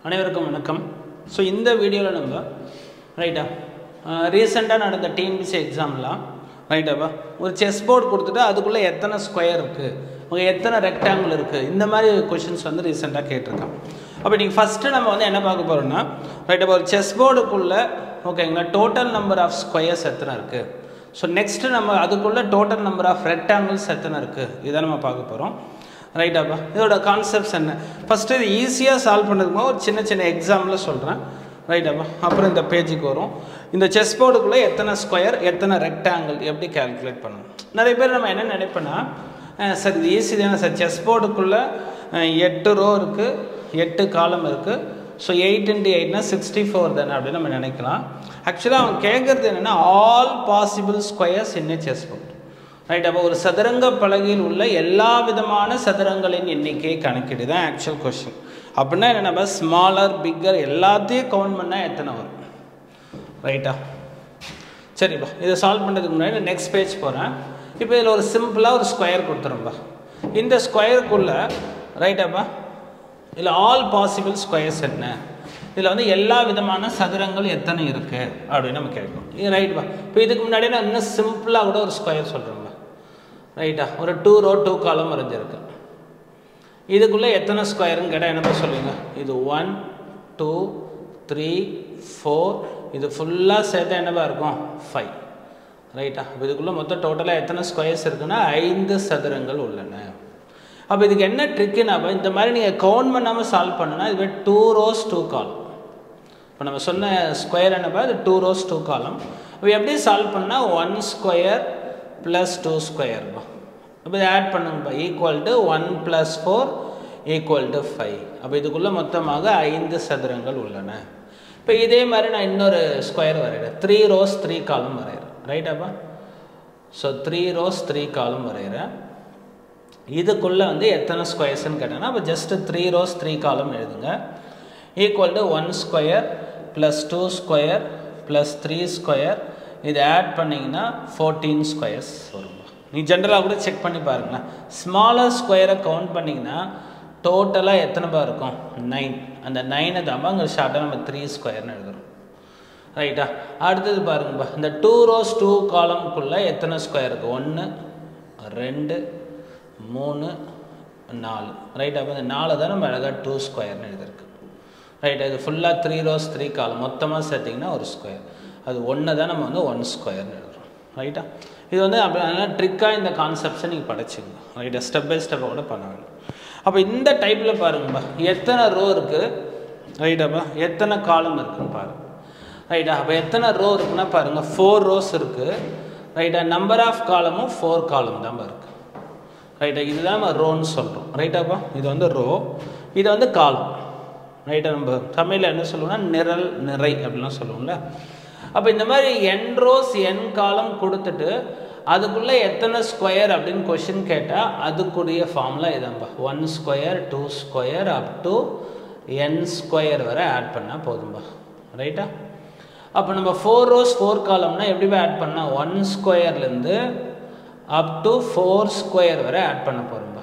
அனைவருக்கும் வணக்கம் ஸோ இந்த வீடியோவில் நம்ம ரைட்டா ரீசெண்டாக நடந்த டிஎன்பிசி எக்ஸாம்லாம் ரைட்டாப்பா ஒரு செஸ் போர்டு கொடுத்துட்டு அதுக்குள்ளே எத்தனை ஸ்கொயர் இருக்குது உங்க எத்தனை ரெக்டாங்கிள் இருக்குது இந்த மாதிரி கொஷின்ஸ் வந்து ரீசெண்டாக கேட்டிருக்கான் அப்போ நீங்கள் ஃபஸ்ட்டு நம்ம வந்து என்ன பார்க்க போகிறோம்னா ரைட்டாப்பா ஒரு செஸ் போர்டுக்குள்ளே ஓகேங்களா டோட்டல் நம்பர் ஆஃப் ஸ்கொயர்ஸ் எத்தனை இருக்குது ஸோ நெக்ஸ்ட்டு நம்ம அதுக்குள்ளே டோட்டல் நம்பர் ஆஃப் ரெக்டாங்கிள்ஸ் எத்தனை இருக்குது இதை நம்ம பார்க்க போகிறோம் ரைட்டாப்பா இதோட கான்செப்ட்ஸ் என்ன ஃபஸ்ட்டு இது ஈஸியாக சால்வ் பண்ணுறதுக்கு ஒரு சின்ன சின்ன எக்ஸாம்பிள் சொல்கிறேன் ரைட்டாப்பா அப்புறம் இந்த பேஜுக்கு வரும் இந்த செஸ் போர்டுக்குள்ளே எத்தனை ஸ்கொயர் எத்தனை ரெக்டாங்கிள் எப்படி கால்குலேட் பண்ணணும் நிறைய பேர் நம்ம என்ன நினைப்போன்னா அஹ் சார் இது ஈஸி தானே சார் செஸ் போர்டுக்குள்ளே எட்டு ரோ இருக்குது எட்டு காலம் இருக்குது ஸோ எயிட் இன்ட்டு எயிட்னா சிக்ஸ்டி ஃபோர் தானே அப்படின்னு நம்ம நினைக்கலாம் ஆக்சுவலாக அவன் கேட்குறது என்னென்னா all possible squares in a chess board right அப்போ ஒரு சதுரங்க பலகையில் உள்ள எல்லா விதமான சதுரங்களின் எண்ணிக்கையை கணக்கிடு தான் ஆக்சுவல் கொஷின் அப்படின்னா என்னென்னா ஸ்மாலர் பிக்கர் எல்லாத்தையும் கவுண்ட் பண்ணால் எத்தனை வரும் ரைட்டா சரிப்பா இதை சால்வ் பண்ணுறதுக்கு முன்னாடி நெக்ஸ்ட் பேஜ் போகிறேன் இப்போ இதில் ஒரு சிம்பிளாக ஒரு ஸ்கொயர் கொடுத்துரும்பா இந்த ஸ்கொயருக்குள்ளே ரைட்டாப்பா இதில் ஆல் பாசிபிள் ஸ்கொயர்ஸ் என்ன இதில் வந்து எல்லா விதமான சதுரங்கள் எத்தனை இருக்குது அப்படின்னு நம்ம கேட்கணும் இது ரைட்பா இப்போ இதுக்கு முன்னாடி நான் இன்னும் சிம்பிளாக கூட ஒரு ஸ்கொயர் சொல்கிறேன்பா ரைட்டா ஒரு டூ ரோ டூ காலம் வரைஞ்சிருக்கு இதுக்குள்ளே எத்தனை ஸ்கொயருன்னு கேட்டால் என்னப்பா சொல்லுங்க இது ஒன் டூ த்ரீ ஃபோர் இது ஃபுல்லாக சேர்த்தா என்னப்பா இருக்கும் ஃபைவ் ரைட்டா அப்போ இதுக்குள்ளே மொத்தம் டோட்டலாக எத்தனை ஸ்கொயர்ஸ் இருக்குன்னா ஐந்து சதுரங்கள் உள்ளன அப்போ இதுக்கு என்ன ட்ரிக்குனாப்பா இந்த மாதிரி நீங்கள் கவுண்ட் பண்ணாமல் சால்வ் பண்ணுனா இதுவே டூ ரோஸ் டூ காலம் இப்போ நம்ம சொன்ன ஸ்கொயர் என்னப்பா இது டூ ரோஸ் டூ காலம் அப்போ எப்படி சால்வ் பண்ணால் ஒன் ஸ்கொயர் ப்ளஸ் டூ ஸ்கொயர்ப்பா அப்போ இதை ஆட் பண்ணுங்கப்பா equal to one plus four equal to five அப்போ இதுக்குள்ளே மொத்தமாக ஐந்து சதுரங்கள் உள்ளன இப்போ இதே மாதிரி நான் இன்னொரு ஸ்கொயர் வரைகிறேன் த்ரீ ரோஸ் த்ரீ காலம் வரைகிறேன் ரைட்டாப்பா so three rows three column வரைகிறேன் இதுக்குள்ளே வந்து எத்தனை ஸ்கொயர்ஸ்ன்னு கேட்டேன்னா அப்போ just three rows three column எழுதுங்க equal to one square plus two square plus three square இதை ஆட் பண்ணிங்கன்னா ஃபோர்டீன் ஸ்கொயர்ஸ் வரும் நீ ஜென்ரலாக கூட செக் பண்ணி பாருங்களேன் ஸ்மாலர் ஸ்கொயரை கவுண்ட் பண்ணிங்கன்னா டோட்டலாக எத்தனை பா இருக்கும் நைன் அந்த நைனை தான் அங்கே ஷார்ட்டாக நம்ம த்ரீ ஸ்கொயர்னு எழுதுறோம் ரைட்டா அடுத்தது பாருங்கப்பா இந்த டூ ரோஸ் டூ காலம்குள்ளே எத்தனை ஸ்கொயர் இருக்குது ஒன்று ரெண்டு மூணு நாலு ரைட் அப்போ இந்த நாலு தான் நம்ம அழகாக டூ ஸ்கொயர்னு எழுதிருக்கு ரைட் இது ஃபுல்லாக த்ரீ ரோஸ் த்ரீ காலம் மொத்தமாக சேர்த்திங்கன்னா ஒரு ஸ்கொயர் அது ஒன்று தான் நம்ம வந்து ஒன் ஸ்கொயர்னு எழுதுறோம் ரைட்டா இது வந்து அப்படி அதனால் ட்ரிக்காக இந்த கான்செப்ட்ஸை நீங்கள் படிச்சுங்க ரைட்டா ஸ்டெப் பை ஸ்டெப்பாக கூட பண்ண வேணும் அப்போ இந்த டைப்பில் பாருங்கப்பா எத்தனை ரோ இருக்குது ரைட்டாப்பா எத்தனை காலம் இருக்குன்னு பாருங்கள் ரைட்டா அப்போ எத்தனை ரோ இருக்குன்னா பாருங்கள் ஃபோர் ரோஸ் இருக்குது ரைட்டா நம்பர் ஆஃப் காலமும் ஃபோர் காலம் தான் இருக்குது ரைட்டா இதுதான் நம்ம ரோன்னு சொல்கிறோம் ரைட்டாப்பா இது வந்து ரோ இது வந்து காலம் ரைட்டா நம்ம தமிழில் என்ன சொல்லுவோம்னா நிரல் நிறை அப்படிலாம் சொல்லுவோம்ல அப்போ இந்த மாதிரி என் ரோஸ் என் காலம் கொடுத்துட்டு அதுக்குள்ளே எத்தனை ஸ்கொயர் அப்படின்னு கொஷின் கேட்டால் அதுக்குரிய ஃபார்முலா இதான்பா one square two square up to n square வரை ஆட் பண்ணால் போதும்பா ரைட்டா அப்போ நம்ம ஃபோர் ரோஸ் ஃபோர் காலம்னா எப்படி ஆட் பண்ணால் ஒன் ஸ்கொயர்லேருந்து அப் டு ஃபோர் ஸ்கொயர் வரை ஆட் பண்ண போகிறோம்பா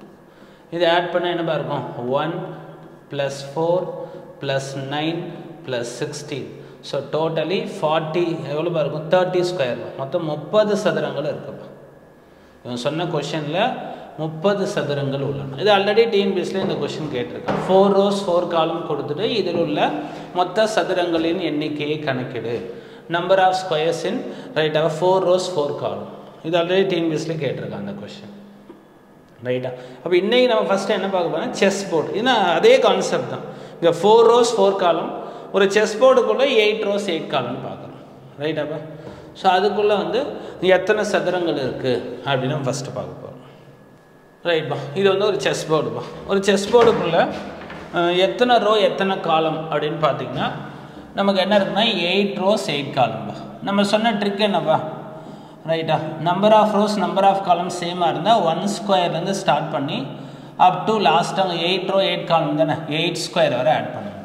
இது ஆட் பண்ணால் என்னப்பா இருக்கும் one plus four plus nine plus sixteen so totally forty எவ்வளோப்பா இருக்கும் தேர்ட்டி ஸ்கொயர் மொத்தம் முப்பது சதுரங்கள் இருக்குப்பா இவன் சொன்ன கொஷனில் முப்பது சதுரங்கள் உள்ளன இது ஆல்ரெடி டிஎன்பிஎஸ்ல இந்த கொஷின் கேட்டிருக்கேன் ஃபோர் ரோஸ் ஃபோர் காலம் கொடுத்துட்டு இதில் உள்ள மொத்த சதுரங்களின் எண்ணிக்கையை கணக்கிடு நம்பர் ஆஃப் ஸ்கொயர்ஸ் இன் ரைட்டாக ஃபோர் ரோஸ் ஃபோர் காலம் இது ஆல்ரெடி டிஎன்பிஎஸ்ல கேட்டிருக்காங்க அந்த கொஷின் ரைட்டா அப்போ இன்றைக்கி நம்ம ஃபஸ்ட்டு என்ன பார்க்க போகிறோம் செஸ் போர்டு ஏன்னா அதே கான்செப்ட் தான் இங்கே ஃபோர் ரோஸ் ஃபோர் காலம் ஒரு செஸ் போர்டுக்குள்ளே எயிட் ரோஸ் எயிட் காலம்னு பார்க்குறோம் ரைட்டாப்பா ஸோ அதுக்குள்ளே வந்து எத்தனை சதுரங்கள் இருக்குது அப்படின்னு நம்ம ஃபஸ்ட்டு பார்க்க போகிறோம் ரைட்பா இது வந்து ஒரு செஸ் போர்டுப்பா ஒரு செஸ் போர்டுக்குள்ளே எத்தனை ரோ எத்தனை காலம் அப்படின்னு பார்த்தீங்கன்னா நமக்கு என்ன இருக்குன்னா எயிட் ரோஸ் எயிட் காலம்பா நம்ம சொன்ன ட்ரிக் என்னப்பா ரைட்டா number of rows number of column சேமாக இருந்தால் ஒன் ஸ்கொயர்லேருந்து ஸ்டார்ட் பண்ணி அப் டு லாஸ்ட்டாக எயிட் ரோ எயிட் காலம் தானே எயிட் ஸ்கொயர் வரை ஆட் பண்ணுங்க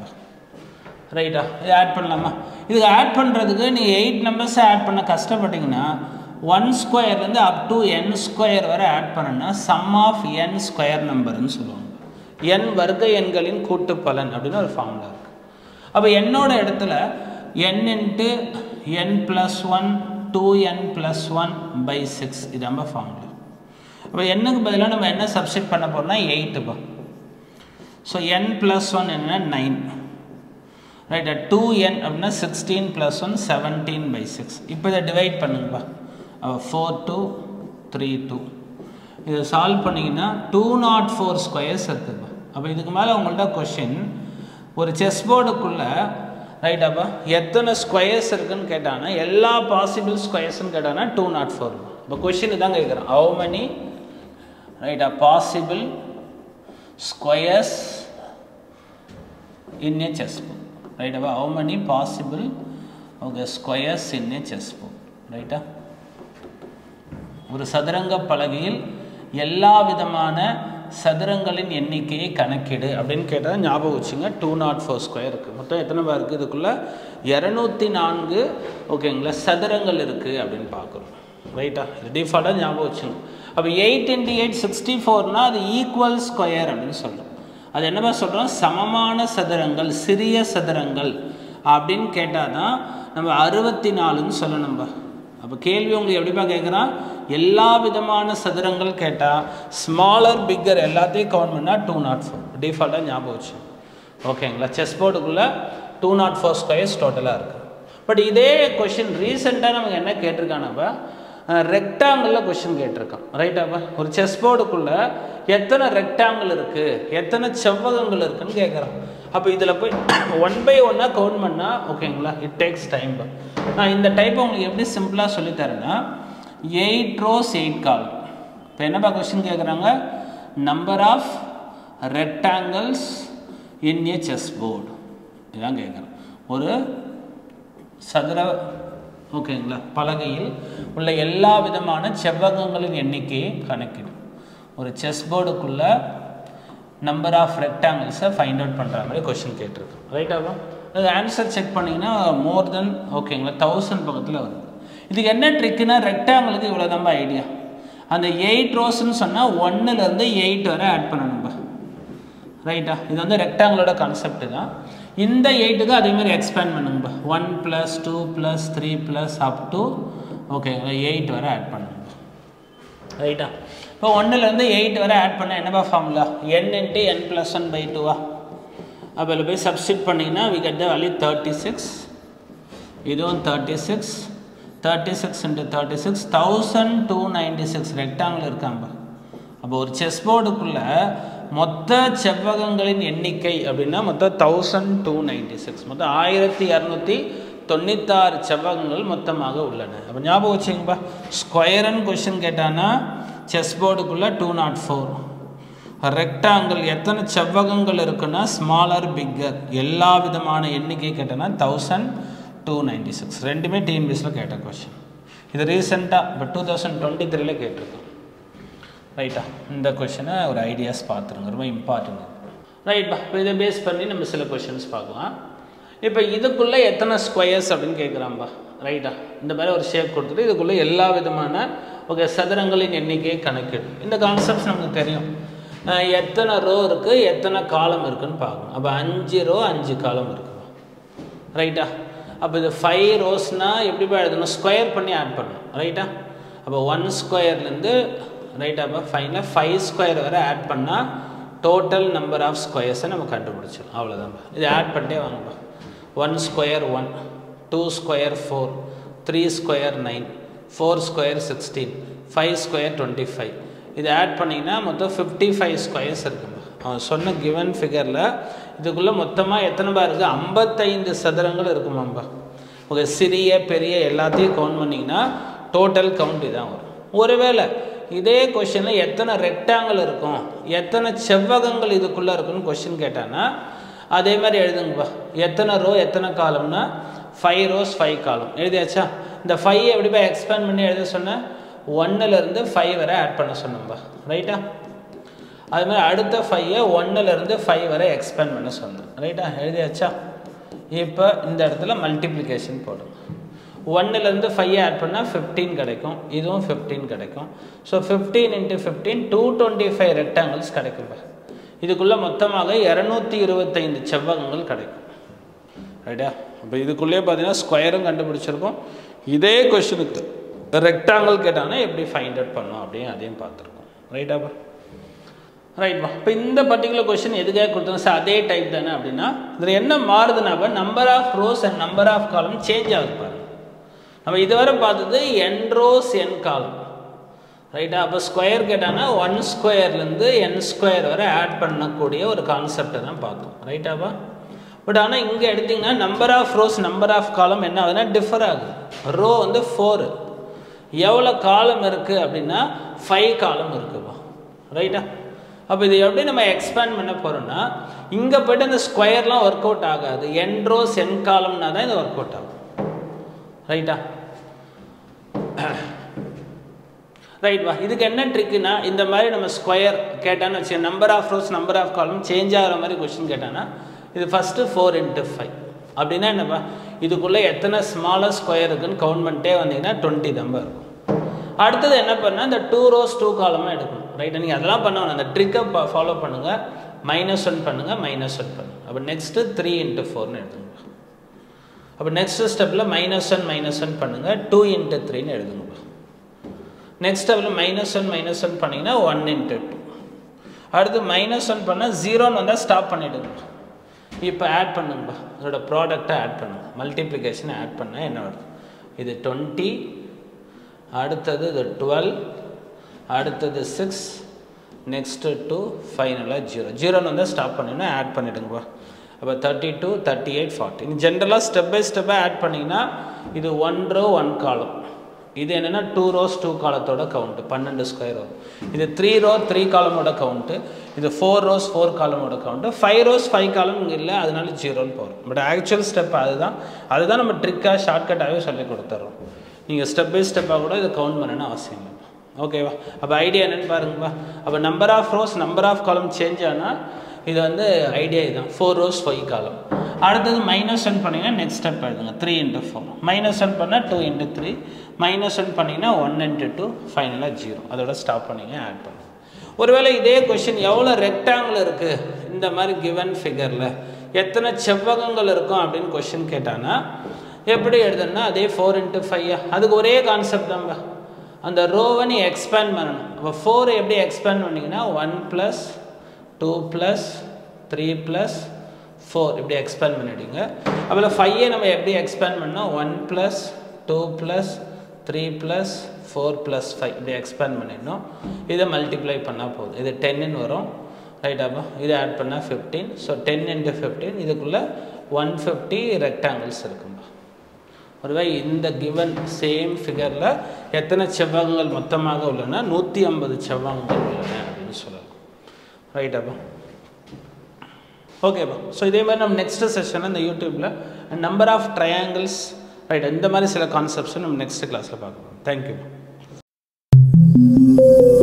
ரைட்டா இது ஆட் பண்ணலாமா இதுக்கு ஆட் பண்ணுறதுக்கு நீங்கள் எயிட் நம்பர்ஸை ஆட் பண்ண கஷ்டப்பட்டீங்கன்னா ஒன் ஸ்கொயர்லேருந்து அப் டு என் ஸ்கொயர் வரை ஆட் பண்ணணும்னா சம் ஆஃப் என் ஸ்கொயர் நம்பர்னு சொல்லுவாங்க என் வர்க்க எண்களின் கூட்டுப்பலன் அப்படின்னு ஒரு ஃபார்முலா இருக்குது அப்போ என்னோட இடத்துல n into n plus one two n plus one by six இது நம்ம ஃபார்முலா அப்போ என்னுக்கு பதிலாக நம்ம என்ன சப்ஸ்டிட் பண்ண போகிறோம்னா எயிட்டுப்பா ஸோ என் ப்ளஸ் ஒன் என்ன நைன் ரைட்டா டூ என் அப்படின்னா sixteen plus one seventeen by six இப்போ இதை டிவைட் பண்ணுங்கப்பா ஃபோர் டூ த்ரீ டூ இதை சால்வ் பண்ணிங்கன்னா டூ நாட் ஃபோர் ஸ்கொயர்ஸ் இருக்குதுப்பா அப்போ இதுக்கு மேலே உங்கள்ட்ட கொஷின் ஒரு செஸ் போர்டுக்குள்ளே ரைட்டாப்பா எத்தனை ஸ்கொயர்ஸ் இருக்குன்னு கேட்டாங்கன்னா எல்லா பாசிபிள் ஸ்கொயர்ஸ்னு கேட்டாங்கன்னா டூ நாட் ஃபோர் இப்போ கொஷின் தான் கேட்குறேன் ஹவு மெனி ரைட்டா possible squares in a chess board ரைட்டாப்பா how many possible okay squares in a chess board ரைட்டா ஒரு சதுரங்க பலகையில் எல்லா விதமான சதுரங்களின் எண்ணிக்கையை கணக்கிடு அப்படின்னு கேட்டால் ஞாபகம் வச்சுங்க டூ நாட் ஃபோர் ஸ்கொயர் இருக்குது மொத்தம் எத்தனை பேர் இருக்குது இதுக்குள்ளே இரநூத்தி நான்கு ஓகேங்களா சதுரங்கள் இருக்குது அப்படின்னு பார்க்குறோம் ரைட்டா இது டிஃபால்ட்டாக ஞாபகம் வச்சுங்க அப்போ எயிட் இன்டி எயிட் சிக்ஸ்டி ஃபோர்னால் அது ஈக்குவல் ஸ்கொயர் அப்படின்னு சொல்கிறோம் அது என்னவா சொல்கிறோம் சமமான சதுரங்கள் சிறிய சதுரங்கள் அப்படின்னு கேட்டால் தான் நம்ம அறுபத்தி நாலுன்னு சொல்லணும்பா அப்போ கேள்வி உங்களுக்கு எப்படிப்பா கேட்குறான் எல்லா விதமான சதுரங்கள் கேட்டால் ஸ்மாலர் பிக்கர் எல்லாத்தையும் கவுண்ட் பண்ணால் டூ நாட் ஃபோர் டிஃபால்ட்டாக ஞாபகம் வச்சு ஓகேங்களா செஸ் போர்டுக்குள்ளே டூ நாட் ஃபோர் ஸ்கொயர்ஸ் டோட்டலாக இருக்குது பட் இதே கொஷின் ரீசெண்டாக நமக்கு என்ன கேட்டிருக்கானப்பா ரெக்டாங்கிளில் கொஷின் கேட்டிருக்கான் ரைட்டாப்பா ஒரு செஸ் போர்டுக்குள்ளே எத்தனை ரெக்டாங்கிள் இருக்குது எத்தனை செவ்வகங்கள் இருக்குன்னு கேட்குறான் அப்போ இதில் போய் ஒன் பை ஒன்னாக கவுண்ட் பண்ணால் ஓகேங்களா இட் டேக்ஸ் டைம் நான் இந்த டைப்பை உங்களுக்கு எப்படி சிம்பிளாக சொல்லித்தரேன்னா எயிட் ரோஸ் எயிட் காலம் இப்போ என்னப்பா கொஸ்டின் கேட்குறாங்க number of rectangles in a chess board இதுதான் கேட்குறேன் ஒரு சதுர ஓகேங்களா பலகையில் உள்ள எல்லா விதமான செவ்வகங்களின் எண்ணிக்கையை கணக்கிடும் ஒரு செஸ் போர்டுக்குள்ளே நம்பர் ஆஃப் ரெக்டாங்கிள்ஸை ஃபைண்ட் அவுட் பண்ணுற மாதிரி கொஷின் கேட்டிருக்கோம் ரைட்டாவா அது ஆன்சர் செக் பண்ணிங்கன்னா மோர் தென் ஓகேங்களா தௌசண்ட் பக்கத்தில் வருது இதுக்கு என்ன ட்ரிக்குன்னா ரெக்டாங்கிளுக்கு இவ்வளோ தான் ஐடியா அந்த எயிட் ரோஸ்ன்னு சொன்னால் ஒன்றுலேருந்து எயிட் வரை ஆட் பண்ணணும்பா ரைட்டா இது வந்து ரெக்டாங்கிளோட கான்செப்ட் தான் இந்த எயிட்டுக்கு அதே மாதிரி எக்ஸ்பேண்ட் பண்ணுங்கப்பா one plus two plus three plus up to ஓகேங்களா எயிட் வரை ஆட் பண்ணுங்க ரைட்டா இப்போ ஒன்றுலேருந்து எயிட் வரை ஆட் பண்ண என்னப்பா formula n into n plus one by டூவா அப்போ இதில் போய் சப்ஸ்டிட் பண்ணிங்கன்னா we get the value thirty six இதுவும் thirty six thirty six into thirty six thousand two ninety six rectangle இருக்காம்ப அப்போ ஒரு செஸ் போர்டுக்குள்ளே மொத்த செவ்வகங்களின் எண்ணிக்கை அப்படின்னா மொத்தம் தௌசண்ட் டூ நைன்டி சிக்ஸ் மொத்தம் ஆயிரத்தி இரநூத்தி தொண்ணூத்தாறு செவ்வகங்கள் மொத்தமாக உள்ளன அப்போ ஞாபகம் வச்சுங்கப்பா ஸ்கொயர்னு கொஷின் கேட்டான்னா செஸ் போர்டுக்குள்ளே டூ நாட் ஃபோர் ரெக்டாங்கிள் எத்தனை செவ்வகங்கள் இருக்குன்னா ஸ்மாலர் பிக்கர் எல்லா விதமான எண்ணிக்கை கேட்டோன்னா தௌசண்ட் டூ நைன்டி சிக்ஸ் ரெண்டுமே டிஎன்பிஎஸில் கேட்ட கொஷின் இது ரீசெண்டாக இப்போ டூ தௌசண்ட் டுவெண்ட்டி த்ரீல கேட்டிருக்கோம் ரைட்டா இந்த கொஷினை ஒரு ஐடியாஸ் பார்த்துருங்க ரொம்ப இம்பார்ட்டன்ட் ரைட்பா இப்போ இதை பேஸ் பண்ணி நம்ம சில கொஷின்ஸ் பார்க்கலாம் இப்போ இதுக்குள்ளே எத்தனை ஸ்கொயர்ஸ் அப்படின்னு கேட்குறாம்பா ரைட்டா இந்த மாதிரி ஒரு ஷேப் கொடுத்துட்டு இதுக்குள்ளே எல்லா விதமான ஓகே சதுரங்களின் எண்ணிக்கையை கணக்கிடும் இந்த கான்செப்ட்ஸ் நமக்கு தெரியும் அஹ் எத்தனை ரோ இருக்குது எத்தனை காலம் இருக்குன்னு பார்க்கணும் அப்போ அஞ்சு ரோ அஞ்சு காலம் இருக்குப்பா ரைட்டா அப்போ இது ஃபைவ் ரோஸ்னால் எப்படிப்பா எழுதணும் ஸ்கொயர் பண்ணி ஆட் பண்ணணும் ரைட்டா அப்போ ஒன் ஸ்கொயர்லேருந்து ரைட்டா அப்போ ஃபைனலாக ஃபைவ் ஸ்கொயர் வரை ஆட் பண்ணால் டோட்டல் நம்பர் ஆஃப் ஸ்கொயர்ஸை நம்ம கண்டுபிடிச்சிடும் அவ்வளோதான்ப்பா இது ஆட் பண்ணிட்டே வாங்கப்பா one square one two square four three square nine four square sixteen five square twenty five இது ஆட் பண்ணிங்கன்னா மொத்தம் ஃபிஃப்டி ஃபைவ் ஸ்கொயர்ஸ் இருக்குமா அவன் சொன்ன கிவன் ஃபிகரில் இதுக்குள்ளே மொத்தமாக எத்தனை பா இருக்குது ஐம்பத்தைந்து சதுரங்கள் இருக்குமாம்பா ஓகே சிறிய பெரிய எல்லாத்தையும் கவுண்ட் பண்ணிங்கன்னா டோட்டல் கவுண்ட் இதான் வரும் ஒருவேளை இதே கொஷினில் எத்தனை ரெக்டாங்கிள் இருக்கும் எத்தனை செவ்வகங்கள் இதுக்குள்ளே இருக்குன்னு கொஷின் கேட்டான்னா அதே மாதிரி எழுதுங்கப்பா எத்தனை ரோ எத்தனை காலம்னா ஃபைவ் ரோஸ் ஃபைவ் காலம் எழுதியாச்சா இந்த ஃபைவ் எப்படிப்பா எக்ஸ்பேண்ட் பண்ணி எழுத சொன்னேன் ஒன்னுலேருந்து ஃபைவ் வரை ஆட் பண்ண சொன்னோம்பா ரைட்டா அது மாதிரி அடுத்த ஃபைவை ஒன்னுலேருந்து ஃபைவ் வரை எக்ஸ்பேண்ட் பண்ண சொன்னேன் ரைட்டா எழுதியாச்சா இப்போ இந்த இடத்துல மல்டிப்ளிகேஷன் போடுங்க ஒன்னுலேருந்து ஃபைவ் ஆட் பண்ணால் ஃபிஃப்டீன் கிடைக்கும் இதுவும் ஃபிஃப்டீன் கிடைக்கும் so fifteen into fifteen two twenty five rectangles கிடைக்கும்பா இதுக்குள்ளே மொத்தமாக இரநூத்தி இருபத்தைந்து செவ்வகங்கள் கிடைக்கும் ரைட்டா அப்போ இதுக்குள்ளேயே பார்த்தீங்கன்னா ஸ்கொயரும் கண்டுபிடிச்சிருக்கோம் இதே கொஷனுக்கு ரெக்டாங்கிள் கேட்டாங்கன்னா எப்படி ஃபைண்ட் அவுட் பண்ணோம் அப்படின்னு அதையும் பார்த்துருக்கோம் ரைட்டாப்பா ரைட்ப்பா இப்போ இந்த பர்டிகுலர் கொஷின் எதுக்காக கொடுத்தாங்க சார் அதே டைப் தானே அப்படின்னா இதில் என்ன மாறுதுனாப்பா number of rows and number of column change ஆகுது பாருங்க நம்ம இதுவரை பார்த்தது என் ரோஸ் என் காலம் ரைட்டா அப்போ ஸ்கொயர் கேட்டாங்கன்னா ஒன் ஸ்கொயர்லேருந்து என் ஸ்கொயர் வரை ஆட் பண்ணக்கூடிய ஒரு கான்செப்டை தான் பார்த்தோம் ரைட்டாப்பா பட் ஆனால் இங்கே எடுத்திங்கன்னா number of rows number of column என்ன ஆகுதுன்னா டிஃபர் ஆகுது ரோ வந்து ஃபோரு எவ்வளோ காலம் இருக்குது அப்படின்னா ஃபைவ் காலம் இருக்குப்பா ரைட்டா அப்போ இது எப்படி நம்ம எக்ஸ்பேண்ட் பண்ண போகிறோம்னா இங்கே போய்ட்டு அந்த ஸ்கொயர்லாம் ஒர்க் அவுட் ஆகாது என் ரோஸ் என் காலம்னா தான் இது ஒர்க் அவுட் ஆகும் ரைட்டா ரைட் வா இதுக்கு என்ன ட்ரிக்குனா இந்த மாதிரி நம்ம ஸ்கொயர் கேட்டான்னு வச்சு number of rows number of column change ஆகிற மாதிரி கொஸ்டின் கேட்டான்னா இது ஃபஸ்ட்டு ஃபோர் இன்ட்டு ஃபைவ் அப்படின்னா என்னப்பா இதுக்குள்ளே எத்தனை ஸ்மாலர் ஸ்கொயர் இருக்குன்னு கவுண்ட் பண்ணிட்டே வந்தீங்கன்னா டுவெண்ட்டி நம்பர் இருக்கும் அடுத்தது என்ன பண்ணால் இந்த டூ ரோஸ் டூ காலமாக எடுக்கணும் ரைட்டா நீங்கள் அதெல்லாம் பண்ண வேணாம் அந்த ட்ரிக்கை ஃபாலோ பண்ணுங்கள் மைனஸ் ஒன் பண்ணுங்கள் மைனஸ் ஒன் பண்ணுங்கள் அப்போ நெக்ஸ்ட்டு த்ரீ இன்ட்டு ஃபோர்னு எடுத்துங்க அப்போ நெக்ஸ்ட் ஸ்டெப்பில் மைனஸ் ஒன் மைனஸ் ஒன் பண்ணுங்கள் டூ இன்ட்டு த்ரீன்னு எழுதுங்க நெக்ஸ்ட் ஸ்டெப்பில் மைனஸ் ஒன் மைனஸ் ஒன் பண்ணிங்கன்னா ஒன் இன்ட்டு டூ அடுத்து மைனஸ் ஒன் பண்ணால் ஜீரோன்னு வந்தால் ஸ்டாப் பண்ணிவிடுங்க இப்போ ஆட் பண்ணுங்கப்பா அதோட ப்ராடக்டை ஆட் பண்ணுங்க மல்டிப்ளிகேஷனை ஆட் பண்ணால் என்ன வருது இது டுவெண்ட்டி அடுத்தது இது டுவெல் அடுத்தது சிக்ஸ் நெக்ஸ்ட்டு டூ ஃபைனலாக ஜீரோ ஜீரோன்னு வந்தால் ஸ்டாப் பண்ணிங்கன்னா ஆட் பண்ணிவிடுங்கப்பா அப்போ thirty two thirty eight forty நீங்கள் ஜென்ரலாக ஸ்டெப் பை ஸ்டெப்பாக ஆட் பண்ணிங்கன்னா இது ஒன் ரோ ஒன் காலம் இது என்னென்னா டூ ரோஸ் டூ காலத்தோட கவுண்ட்டு பன்னெண்டு ஸ்கொயர் வரும் இது த்ரீ ரோ த்ரீ காலமோட கவுண்ட்டு இது ஃபோர் ரோஸ் ஃபோர் காலமோட count five rows five column இங்கே இல்லை அதனால ஜீரோன்னு போகிறோம் பட் ஆக்சுவல் ஸ்டெப் அதுதான் அதுதான் நம்ம ட்ரிக்காக ஷார்ட்கட்டாகவே சொல்லி கொடுத்துட்றோம் நீங்கள் ஸ்டெப் பை ஸ்டெப்பாக கூட இதை கவுண்ட் பண்ணணும்னு அவசியம் இல்லை ஓகேவா அப்போ ஐடியா என்னென்னு பாருங்கப்பா அப்போ number of rows number of column change ஆனால் இது வந்து ஐடியா இதுதான் ஃபோர் ரோஸ் ஃபைவ் காலம் அடுத்தது மைனஸ் ஒன் பண்ணிங்கன்னா நெக்ஸ்ட் ஸ்டெப் எழுதுங்க three into four minus one பண்ணால் two into three minus one பண்ணிங்கன்னா ஒன் இன்ட்டு டூ ஃபைனலாக ஜீரோ அதோட ஸ்டாப் பண்ணிங்க ஆட் பண்ணுங்க ஒருவேளை இதே கொஷின் எவ்வளோ ரெக்டாங்கிள் இருக்குது இந்த மாதிரி கிவன் ஃபிகரில் எத்தனை செவ்வகங்கள் இருக்கும் அப்படின்னு கொஷின் கேட்டானா எப்படி எழுதுனா அதே ஃபோர் இன்ட்டு ஃபைவ் அதுக்கு ஒரே கான்செப்ட் தாங்க அந்த ரோவை நீ எக்ஸ்பேண்ட் பண்ணணும் அப்போ ஃபோரை எப்படி எக்ஸ்பேண்ட் பண்ணிங்கன்னா one plus two plus three plus four இப்படி எக்ஸ்பேண்ட் பண்ணிவிடுங்க அப்புறம் ஃபையை நம்ம எப்படி எக்ஸ்பேண்ட் பண்ணோம் one plus two plus three plus four plus five இப்படி எக்ஸ்பேண்ட் பண்ணிடணும் இதை மல்டிப்ளை பண்ணால் போதும் இது டென்னு வரும் ரைட்டாப்பா இதை ஆட் பண்ணால் fifteen so ten into fifteen இதுக்குள்ளே ஒன் ஃபிஃப்டி ரெக்டாங்கிள்ஸ் இருக்கும்பா ஒருவேளை இந்த கிவன் சேம் ஃபிகரில் எத்தனை செவ்வகங்கள் மொத்தமாக உள்ளன நூற்றி ஐம்பது செவ்வகங்கள் உள்ளன அப்படின்னு சொல்லலாம் ரைட்டாப்பா ஓகேப்பா ஸோ இதே மாதிரி நம்ம நெக்ஸ்ட் செஷனில் இந்த யூடியூப்பில் நம்பர் ஆஃப் ட்ரையாங்கிள்ஸ் ரைட் இந்த மாதிரி சில கான்செப்ட்ஸை நம்ம நெக்ஸ்ட் கிளாஸில் பார்க்கலாம் தேங்க்யூ